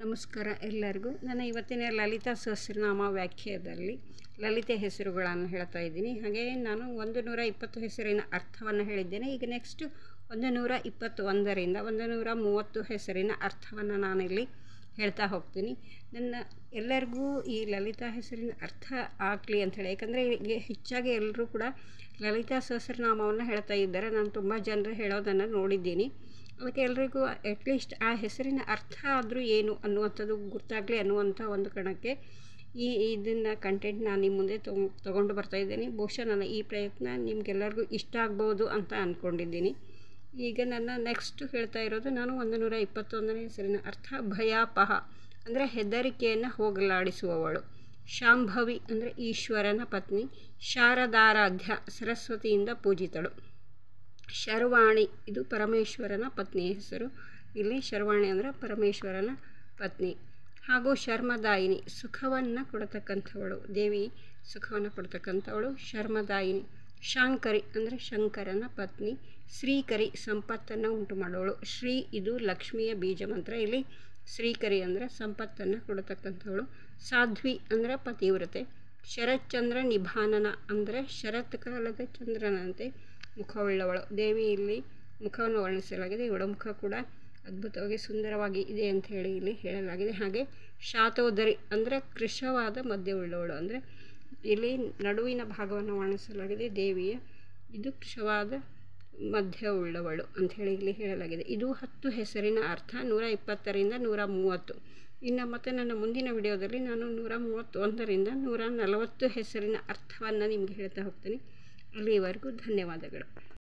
ನಮಸ್ಕಾರ ಎಲ್ಲರಿಗೂ ನನ್ನ ಇವತ್ತಿನ ಲಲಿತಾ ಸಹಸ್ರನಾಮ ವ್ಯಾಖ್ಯಾನದಲ್ಲಿ ಲಲಿತೆ ಹೆಸರುಗಳನ್ನು ಹೇಳ್ತಾ ಇದ್ದೀನಿ ಹಾಗೆ ನಾನು ಒಂದು ನೂರ ಇಪ್ಪತ್ತು ಹೆಸರಿನ ಅರ್ಥವನ್ನು ಹೇಳಿದ್ದೇನೆ ಈಗ ನೆಕ್ಸ್ಟ್ ಒಂದು ನೂರ ಇಪ್ಪತ್ತೊಂದರಿಂದ ಒಂದು ನೂರ ಮೂವತ್ತು ಹೆಸರಿನ ಅರ್ಥವನ್ನು ನಾನಿಲ್ಲಿ ಹೇಳ್ತಾ ಹೋಗ್ತೀನಿ ನನ್ನ ಎಲ್ಲರಿಗೂ ಈ ಲಲಿತಾ ಹೆಸರಿನ ಅರ್ಥ ಆಗಲಿ ಅಂಥೇಳಿ ಯಾಕಂದರೆ ಈಗ ಹೆಚ್ಚಾಗಿ ಎಲ್ಲರೂ ಕೂಡ ಲಲಿತಾ ಸಹಸ್ರನಾಮವನ್ನು ಹೇಳ್ತಾ ಇದ್ದಾರೆ ನಾನು ತುಂಬ ಜನರು ಹೇಳೋದನ್ನು ನೋಡಿದ್ದೀನಿ ಅದಕ್ಕೆ ಎಲ್ರಿಗೂ ಅಟ್ಲೀಸ್ಟ್ ಆ ಹೆಸರಿನ ಅರ್ಥ ಆದರೂ ಏನು ಅನ್ನುವಂಥದ್ದು ಗೊತ್ತಾಗಲಿ ಅನ್ನುವಂಥ ಒಂದು ಕಣಕ್ಕೆ ಈ ಇದನ್ನು ಕಂಟೆಂಟ್ ನಾನು ನಿಮ್ಮ ಮುಂದೆ ತೊಗೊ ತೊಗೊಂಡು ಬರ್ತಾಯಿದ್ದೀನಿ ಬಹುಶಃ ನನ್ನ ಈ ಪ್ರಯತ್ನ ನಿಮಗೆಲ್ಲರಿಗೂ ಇಷ್ಟ ಆಗ್ಬೋದು ಅಂತ ಅಂದ್ಕೊಂಡಿದ್ದೀನಿ ಈಗ ನನ್ನ ನೆಕ್ಸ್ಟ್ ಹೇಳ್ತಾ ಇರೋದು ನಾನು ಒಂದು ನೂರ ಇಪ್ಪತ್ತೊಂದನೇ ಹೆಸರಿನ ಅರ್ಥ ಭಯಾಪಹ ಅಂದರೆ ಹೆದರಿಕೆಯನ್ನು ಹೋಗಲಾಡಿಸುವವಳು ಶಾಂಭವಿ ಅಂದರೆ ಈಶ್ವರನ ಪತ್ನಿ ಶಾರದಾರಾಧ್ಯ ಸರಸ್ವತಿಯಿಂದ ಪೂಜಿತಳು ಶರ್ವಾಣಿ ಇದು ಪರಮೇಶ್ವರನ ಪತ್ನಿಯ ಹೆಸರು ಇಲ್ಲಿ ಶರ್ವಾಣಿ ಅಂದರೆ ಪರಮೇಶ್ವರನ ಪತ್ನಿ ಹಾಗೂ ಶರ್ಮದಾಯಿನಿ ಸುಖವನ್ನು ಕೊಡತಕ್ಕಂಥವಳು ದೇವಿ ಸುಖವನ್ನು ಕೊಡ್ತಕ್ಕಂಥವಳು ಶರ್ಮದಾಯಿನಿ ಶಾಂಕರಿ ಅಂದರೆ ಶಂಕರನ ಪತ್ನಿ ಶ್ರೀಕರಿ ಸಂಪತ್ತನ್ನು ಉಂಟು ಮಾಡೋಳು ಶ್ರೀ ಇದು ಲಕ್ಷ್ಮಿಯ ಬೀಜ ಮಂತ್ರ ಇಲ್ಲಿ ಶ್ರೀಕರಿ ಅಂದರೆ ಸಂಪತ್ತನ್ನು ಕೊಡತಕ್ಕಂಥವಳು ಸಾಧ್ವಿ ಅಂದರೆ ಪತಿವ್ರತೆ ಶರತ್ಚಂದ್ರ ನಿಭಾನನ ಅಂದರೆ ಶರತ್ ಕಾಲದ ಚಂದ್ರನಂತೆ ಮುಖವುಳ್ಳವಳು ದೇವಿ ಇಲ್ಲಿ ಮುಖವನ್ನು ವರ್ಣಿಸಲಾಗಿದೆ ಇವಳ ಮುಖ ಕೂಡ ಅದ್ಭುತವಾಗಿ ಸುಂದರವಾಗಿ ಇದೆ ಅಂತ ಹೇಳಿ ಇಲ್ಲಿ ಹೇಳಲಾಗಿದೆ ಹಾಗೆ ಶಾತೋದರಿ ಅಂದರೆ ಕೃಶವಾದ ಮಧ್ಯವುಳ್ಳವಳು ಅಂದರೆ ಇಲ್ಲಿ ನಡುವಿನ ಭಾಗವನ್ನು ವರ್ಣಿಸಲಾಗಿದೆ ದೇವಿಯ ಇದು ಕೃಶವಾದ ಮಧ್ಯವುಳ್ಳವಳು ಅಂಥೇಳಿ ಇಲ್ಲಿ ಹೇಳಲಾಗಿದೆ ಇದು ಹತ್ತು ಹೆಸರಿನ ಅರ್ಥ ನೂರ ಇಪ್ಪತ್ತರಿಂದ ನೂರ ಮೂವತ್ತು ಇನ್ನು ಮತ್ತು ನನ್ನ ಮುಂದಿನ ವಿಡಿಯೋದಲ್ಲಿ ನಾನು ನೂರ ಮೂವತ್ತೊಂದರಿಂದ ನೂರ ನಲವತ್ತು ಹೆಸರಿನ ಅರ್ಥವನ್ನು ನಿಮಗೆ ಹೇಳ್ತಾ ಹೋಗ್ತೀನಿ ಅಲ್ಲಿವರೆಗೂ ಧನ್ಯವಾದಗಳು